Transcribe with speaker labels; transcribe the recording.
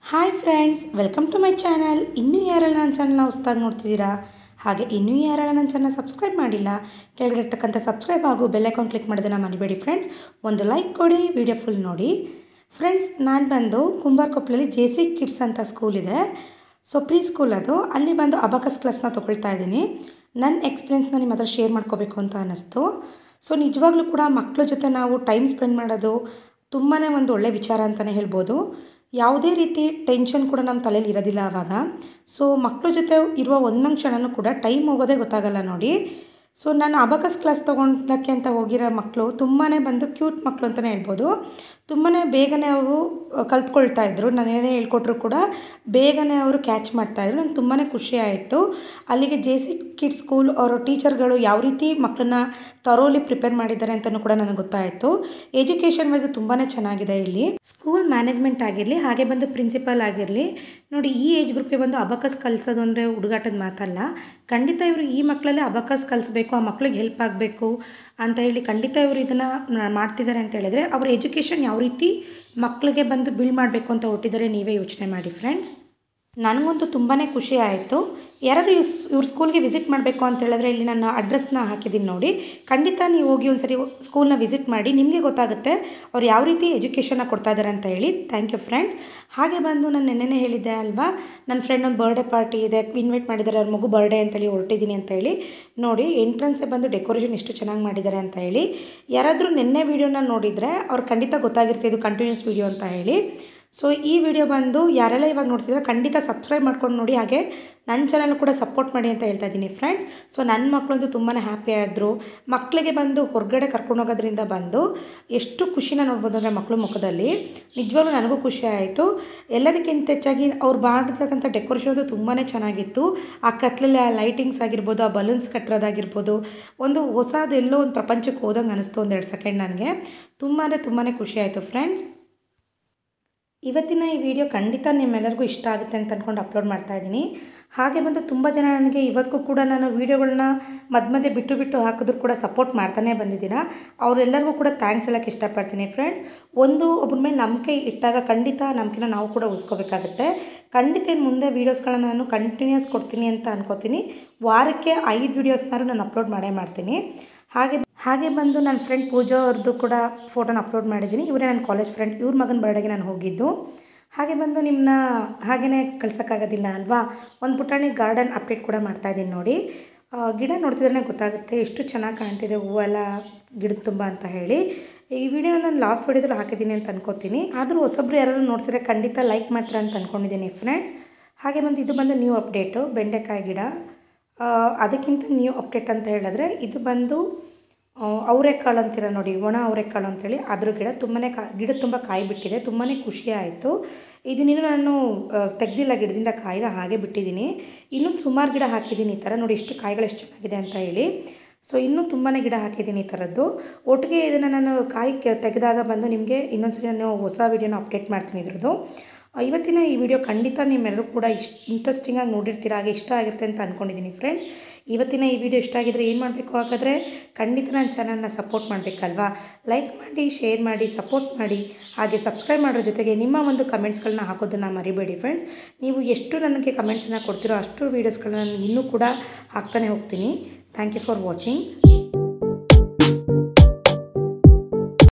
Speaker 1: hi friends welcome to my channel ಇನ್ನೂ ಯಾರೆಲ್ಲ ನನ್ನ ಚಾನಲ್ನ ಹೊಸ್ದಾಗಿ ನೋಡ್ತಿದ್ದೀರಾ ಹಾಗೆ ಇನ್ನೂ ಯಾರೆಲ್ಲ ನನ್ನ ಚಾನಲ್ ಸಬ್ಸ್ಕ್ರೈಬ್ ಮಾಡಿಲ್ಲ ಕೆಳಗಡೆ ಇರ್ತಕ್ಕಂಥ ಸಬ್ಸ್ಕ್ರೈಬ್ ಹಾಗೂ ಬೆಲ್ ಐಕಾನ್ ಕ್ಲಿಕ್ ಮಾಡೋದನ್ನು ಮರಿಬೇಡಿ ಫ್ರೆಂಡ್ಸ್ ಒಂದು ಲೈಕ್ ಕೊಡಿ ವಿಡಿಯೋ ಫುಲ್ ನೋಡಿ ಫ್ರೆಂಡ್ಸ್ ನಾನು ಬಂದು ಕುಂಬಾರಕೊಪ್ಪಲಲ್ಲಿ ಜೆ ಸಿ ಕಿಡ್ಸ್ ಅಂತ ಸ್ಕೂಲ್ ಇದೆ ಸೊ ಪ್ರೀ ಸ್ಕೂಲ್ ಅದು ಅಲ್ಲಿ ಬಂದು ಅಬಕಸ್ ಕ್ಲಾಸ್ನ ತೊಗೊಳ್ತಾ ಇದ್ದೀನಿ ನನ್ನ ಎಕ್ಸ್ಪೀರಿಯೆನ್ಸ್ನ ನಿಮ್ಮ ಹತ್ರ ಶೇರ್ ಮಾಡ್ಕೋಬೇಕು ಅಂತ ಅನ್ನಿಸ್ತು ಸೊ ನಿಜವಾಗ್ಲೂ ಕೂಡ ಮಕ್ಕಳ ಜೊತೆ ನಾವು ಟೈಮ್ ಸ್ಪೆಂಡ್ ಮಾಡೋದು ತುಂಬಾ ಒಂದು ಒಳ್ಳೆ ವಿಚಾರ ಅಂತಲೇ ಹೇಳ್ಬೋದು ಯಾವುದೇ ರೀತಿ ಟೆನ್ಷನ್ ಕೂಡ ನಮ್ಮ ತಲೆಯಲ್ಲಿ ಇರೋದಿಲ್ಲ ಆವಾಗ ಸೊ ಮಕ್ಕಳ ಜೊತೆ ಇರುವ ಒಂದೊಂದು ಕ್ಷಣನೂ ಕೂಡ ಟೈಮ್ ಹೋಗೋದೇ ಗೊತ್ತಾಗಲ್ಲ ನೋಡಿ ಸೊ ನಾನು ಅಬಕಸ್ ಕ್ಲಾಸ್ ತೊಗೊಂಡಕ್ಕೆ ಅಂತ ಹೋಗಿರೋ ಮಕ್ಕಳು ತುಂಬಾ ಬಂದು ಕ್ಯೂಟ್ ಮಕ್ಕಳು ಅಂತಲೇ ಹೇಳ್ಬೋದು ತುಂಬಾ ಬೇಗನೆ ಅವರು ಕಲ್ತ್ಕೊಳ್ತಾ ಇದ್ರು ನಾನು ಏನೇ ಹೇಳ್ಕೊಟ್ರು ಕೂಡ ಬೇಗನೆ ಅವರು ಕ್ಯಾಚ್ ಮಾಡ್ತಾಯಿದ್ರು ನಂಗೆ ತುಂಬಾ ಖುಷಿ ಆಯಿತು ಅಲ್ಲಿಗೆ ಜೆ ಸಿ ಕಿಡ್ ಸ್ಕೂಲ್ ಅವರ ಟೀಚರ್ಗಳು ಯಾವ ರೀತಿ ಮಕ್ಕಳನ್ನ ತರೋಲಿ ಪ್ರಿಪೇರ್ ಮಾಡಿದ್ದಾರೆ ಅಂತಲೂ ಕೂಡ ನನಗೆ ಗೊತ್ತಾಯಿತು ಎಜುಕೇಷನ್ ವೈಸ್ ತುಂಬಾ ಚೆನ್ನಾಗಿದೆ ಇಲ್ಲಿ ಸ್ಕೂಲ್ ಮ್ಯಾನೇಜ್ಮೆಂಟ್ ಆಗಿರಲಿ ಹಾಗೆ ಬಂದು ಪ್ರಿನ್ಸಿಪಲ್ ಆಗಿರಲಿ ನೋಡಿ ಈ ಏಜ್ ಗ್ರೂಪ್ಗೆ ಬಂದು ಅಬಕಸ್ ಕಲಿಸೋದು ಅಂದರೆ ಹುಡುಗಾಟದ ಮಾತಲ್ಲ ಖಂಡಿತ ಇವರು ಈ ಮಕ್ಕಳಲ್ಲೇ ಅಬಕಸ್ ಕಲಿಸ್ಬೇಕು ಆ ಮಕ್ಳಿಗೆ ಹೆಲ್ಪ್ ಆಗಬೇಕು ಅಂತ ಹೇಳಿ ಖಂಡಿತ ಇವರು ಇದನ್ನು ಮಾಡ್ತಿದ್ದಾರೆ ಅಂತ ಹೇಳಿದರೆ ಅವ್ರ ಎಜುಕೇಷನ್ ಯಾವ ರೀತಿ ಮಕ್ಕಳಿಗೆ ಬಂದು ಬಿಲ್ಡ್ ಮಾಡಬೇಕು ಅಂತ ಹೊಟ್ಟಿದ್ದಾರೆ ನೀವೇ ಯೋಚನೆ ಮಾಡಿ ಫ್ರೆಂಡ್ಸ್ ನನಗಂತೂ ತುಂಬಾ ಖುಷಿ ಆಯಿತು ಯಾರಾದರೂ ಇವ್ರ ಇವ್ರ ಸ್ಕೂಲ್ಗೆ ವಿಸಿಟ್ ಮಾಡಬೇಕು ಅಂತ ಹೇಳಿದ್ರೆ ಇಲ್ಲಿ ನಾನು ಅಡ್ರೆಸ್ನ ಹಾಕಿದ್ದೀನಿ ನೋಡಿ ಖಂಡಿತ ನೀವು ಹೋಗಿ ಒಂದು ಸರಿ ಸ್ಕೂಲ್ನ ವಿಸಿಟ್ ಮಾಡಿ ನಿಮಗೆ ಗೊತ್ತಾಗುತ್ತೆ ಅವ್ರು ಯಾವ ರೀತಿ ಎಜುಕೇಷನ್ನ ಕೊಡ್ತಾ ಇದ್ದಾರೆ ಅಂತ ಹೇಳಿ ಥ್ಯಾಂಕ್ ಯು ಫ್ರೆಂಡ್ಸ್ ಹಾಗೆ ಬಂದು ನಾನು ನೆನ್ನೆನೇ ಹೇಳಿದ್ದೆ ಅಲ್ವಾ ನನ್ನ ಫ್ರೆಂಡ್ ಒಂದು ಬರ್ಡೇ ಪಾರ್ಟಿ ಇದೆ ಇನ್ವೈಟ್ ಮಾಡಿದ್ದಾರೆ ಅವ್ರ ಮಗು ಬರ್ಡೇ ಅಂತೇಳಿ ಹೊರಟಿದ್ದೀನಿ ಅಂತ ಹೇಳಿ ನೋಡಿ ಎಂಟ್ರೆನ್ಸೇ ಬಂದು ಡೆಕೋರೇಷನ್ ಎಷ್ಟು ಚೆನ್ನಾಗಿ ಮಾಡಿದ್ದಾರೆ ಅಂತ ಹೇಳಿ ಯಾರಾದರೂ ನಿನ್ನೆ ವೀಡಿಯೋನ ನೋಡಿದರೆ ಅವ್ರು ಖಂಡಿತ ಗೊತ್ತಾಗಿರುತ್ತೆ ಇದು ಕಂಟಿನ್ಯೂಸ್ ವೀಡಿಯೋ ಅಂತ ಹೇಳಿ ಸೊ ಈ ವಿಡಿಯೋ ಬಂದು ಯಾರೆಲ್ಲ ಇವಾಗ ನೋಡ್ತಿದ್ರೆ ಖಂಡಿತ ಸಬ್ಸ್ಕ್ರೈಬ್ ಮಾಡ್ಕೊಂಡು ನೋಡಿ ಹಾಗೆ ನನ್ನ ಚಾನಲ್ ಕೂಡ ಸಪೋರ್ಟ್ ಮಾಡಿ ಅಂತ ಹೇಳ್ತಾ ಇದ್ದೀನಿ ಫ್ರೆಂಡ್ಸ್ ಸೊ ನನ್ನ ಮಕ್ಕಳಂತೂ ತುಂಬಾ ಹ್ಯಾಪಿ ಆದರು ಮಕ್ಕಳಿಗೆ ಬಂದು ಹೊರಗಡೆ ಕರ್ಕೊಂಡು ಹೋಗೋದ್ರಿಂದ ಬಂದು ಎಷ್ಟು ಖುಷಿನ ನೋಡ್ಬೋದು ಅಂದರೆ ಮಕ್ಕಳು ಮುಖದಲ್ಲಿ ನಿಜವಾಗ್ಲೂ ನನಗೂ ಖುಷಿ ಆಯಿತು ಎಲ್ಲದಕ್ಕಿಂತ ಹೆಚ್ಚಾಗಿ ಅವ್ರು ಮಾಡಿರ್ತಕ್ಕಂಥ ಡೆಕೋರೇಷನ್ ಅದು ತುಂಬಾ ಚೆನ್ನಾಗಿತ್ತು ಆ ಕತ್ಲಲ್ಲಿ ಆ ಲೈಟಿಂಗ್ಸ್ ಆಗಿರ್ಬೋದು ಆ ಬಲೂನ್ಸ್ ಕಟ್ಟಿರೋದಾಗಿರ್ಬೋದು ಒಂದು ಹೊಸದೆಲ್ಲೋ ಒಂದು ಪ್ರಪಂಚಕ್ಕೆ ಹೋದಂಗೆ ಅನಿಸ್ತು ಒಂದೆರಡು ಸೆಕೆಂಡ್ ನನಗೆ ತುಂಬಾ ಅಂದರೆ ತುಂಬಾ ಖುಷಿ ಆಯಿತು ಫ್ರೆಂಡ್ಸ್ ಇವತ್ತಿನ ಈ ವಿಡಿಯೋ ಖಂಡಿತ ನಿಮ್ಮೆಲ್ಲರಿಗೂ ಇಷ್ಟ ಆಗುತ್ತೆ ಅಂತ ಅಂದ್ಕೊಂಡು ಅಪ್ಲೋಡ್ ಮಾಡ್ತಾ ಇದ್ದೀನಿ ಹಾಗೆ ಬಂದು ತುಂಬ ಜನ ನನಗೆ ಇವತ್ತಿಗೂ ಕೂಡ ನಾನು ವೀಡಿಯೋಗಳನ್ನ ಮಧ್ಯ ಮಧ್ಯೆ ಬಿಟ್ಟು ಬಿಟ್ಟು ಹಾಕಿದ್ರು ಕೂಡ ಸಪೋರ್ಟ್ ಮಾಡ್ತಾನೆ ಬಂದಿದ್ದೀರಾ ಅವರೆಲ್ಲರಿಗೂ ಕೂಡ ಥ್ಯಾಂಕ್ಸ್ ಹೇಳೋಕ್ಕೆ ಇಷ್ಟಪಡ್ತೀನಿ ಫ್ರೆಂಡ್ಸ್ ಒಂದು ಒಬ್ಬರ ಮೇಲೆ ನಂಬಿಕೆ ಇಟ್ಟಾಗ ಖಂಡಿತ ನಂಬಿಕೆನ ನಾವು ಕೂಡ ಉಳಿಸ್ಕೋಬೇಕಾಗುತ್ತೆ ಖಂಡಿತ ಇನ್ನು ಮುಂದೆ ವೀಡಿಯೋಸ್ಗಳನ್ನ ನಾನು ಕಂಟಿನ್ಯೂಸ್ ಕೊಡ್ತೀನಿ ಅಂತ ಅನ್ಕೋತೀನಿ ವಾರಕ್ಕೆ ಐದು ವೀಡಿಯೋಸ್ನಾರು ನಾನು ಅಪ್ಲೋಡ್ ಮಾಡೇ ಮಾಡ್ತೀನಿ ಹಾಗೆ ಹಾಗೆ ಬಂದು ನನ್ನ ಫ್ರೆಂಡ್ ಪೂಜಾ ಅವ್ರದ್ದು ಕೂಡ ಫೋಟೋನ ಅಪ್ಲೋಡ್ ಮಾಡಿದ್ದೀನಿ ಇವರೇ ನನ್ನ ಕಾಲೇಜ್ ಫ್ರೆಂಡ್ ಇವ್ರ ಮಗನ ಬರ್ಡೇಗೆ ನಾನು ಹೋಗಿದ್ದು ಹಾಗೆ ಬಂದು ನಿಮ್ಮನ್ನ ಹಾಗೆಯೇ ಕಳ್ಸೋಕ್ಕಾಗೋದಿಲ್ಲ ಅಲ್ವಾ ಒಂದು ಪುಟಾಣಿ ಗಾರ್ಡನ್ ಅಪ್ಡೇಟ್ ಕೂಡ ಮಾಡ್ತಾಯಿದ್ದೀನಿ ನೋಡಿ ಗಿಡ ನೋಡ್ತಿದ್ರೆ ಗೊತ್ತಾಗುತ್ತೆ ಎಷ್ಟು ಚೆನ್ನಾಗಿ ಕಾಣ್ತಿದೆ ಹೂವೆಲ್ಲ ಗಿಡದ ತುಂಬ ಅಂತ ಹೇಳಿ ಈ ವಿಡಿಯೋ ನಾನು ಲಾಸ್ಟ್ ವಿಡಿಯೋದಲ್ಲಿ ಹಾಕಿದ್ದೀನಿ ಅಂತ ಅನ್ಕೋತೀನಿ ಆದರೂ ಹೊಸೊಬ್ರು ಯಾರು ನೋಡ್ತಿದ್ರೆ ಖಂಡಿತ ಲೈಕ್ ಮಾಡ್ತೀರಾ ಅಂತ ಅಂದ್ಕೊಂಡಿದ್ದೀನಿ ಫ್ರೆಂಡ್ಸ್ ಹಾಗೆ ಬಂದು ಇದು ಬಂದು ನ್ಯೂ ಅಪ್ಡೇಟು ಬೆಂಡೆಕಾಯಿ ಗಿಡ ಅದಕ್ಕಿಂತ ನ್ಯೂ ಅಪ್ಡೇಟ್ ಅಂತ ಹೇಳಿದ್ರೆ ಇದು ಬಂದು ಅವರೆಕಾಳು ಅಂತೀರ ನೋಡಿ ಒಣ ಅವರೆಕಾಳು ಅಂತೇಳಿ ಅದ್ರ ಗಿಡ ತುಂಬಾ ಕಾ ಗಿಡ ತುಂಬ ಕಾಯಿ ಬಿಟ್ಟಿದೆ ತುಂಬಾ ಖುಷಿ ಆಯಿತು ಇದನ್ನಿನ್ನು ನಾನು ತೆಗ್ದಿಲ್ಲ ಗಿಡದಿಂದ ಕಾಯಿನ ಹಾಗೆ ಬಿಟ್ಟಿದ್ದೀನಿ ಇನ್ನೂ ಸುಮಾರು ಗಿಡ ಹಾಕಿದ್ದೀನಿ ಈ ಥರ ನೋಡಿ ಎಷ್ಟು ಕಾಯಿಗಳು ಎಷ್ಟು ಚೆನ್ನಾಗಿದೆ ಅಂತ ಹೇಳಿ ಸೊ ಇನ್ನೂ ತುಂಬಾ ಗಿಡ ಹಾಕಿದ್ದೀನಿ ಈ ಥರದ್ದು ಒಟ್ಟಿಗೆ ಇದನ್ನು ನಾನು ಕಾಯಿ ತೆಗೆದಾಗ ಬಂದು ನಿಮಗೆ ಇನ್ನೊಂದ್ಸರಿ ನಾನು ಹೊಸ ವೀಡಿಯೋನ ಅಪ್ಡೇಟ್ ಮಾಡ್ತೀನಿ ಇದ್ರದ್ದು ಇವತ್ತಿನ ಈ ವಿಡಿಯೋ ಖಂಡಿತ ನಿಮ್ಮೆಲ್ಲರೂ ಕೂಡ ಇಷ್ಟು ಇಂಟ್ರೆಸ್ಟಿಂಗಾಗಿ ನೋಡಿರ್ತೀರ ಹಾಗೆ ಇಷ್ಟ ಆಗಿರುತ್ತೆ ಅಂತ ಅಂದ್ಕೊಂಡಿದ್ದೀನಿ ಫ್ರೆಂಡ್ಸ್ ಇವತ್ತಿನ ಈ ವಿಡಿಯೋ ಇಷ್ಟ ಆಗಿದ್ರೆ ಏನು ಮಾಡಬೇಕು ಹಾಗಾದರೆ ಖಂಡಿತ ನನ್ನ ಚಾನಲ್ನ ಸಪೋರ್ಟ್ ಮಾಡಬೇಕಲ್ವಾ ಲೈಕ್ ಮಾಡಿ ಶೇರ್ ಮಾಡಿ ಸಪೋರ್ಟ್ ಮಾಡಿ ಹಾಗೆ ಸಬ್ಸ್ಕ್ರೈಬ್ ಮಾಡೋ ಜೊತೆಗೆ ನಿಮ್ಮ ಒಂದು ಕಮೆಂಟ್ಸ್ಗಳನ್ನ ಹಾಕೋದನ್ನು ಮರಿಬೇಡಿ ಫ್ರೆಂಡ್ಸ್ ನೀವು ಎಷ್ಟು ನನಗೆ ಕಮೆಂಟ್ಸನ್ನು ಕೊಡ್ತೀರೋ ಅಷ್ಟು ವೀಡಿಯೋಸ್ಗಳನ್ನ ನಾನು ಇನ್ನೂ ಕೂಡ ಹಾಕ್ತಾನೆ ಹೋಗ್ತೀನಿ ಥ್ಯಾಂಕ್ ಯು ಫಾರ್ ವಾಚಿಂಗ್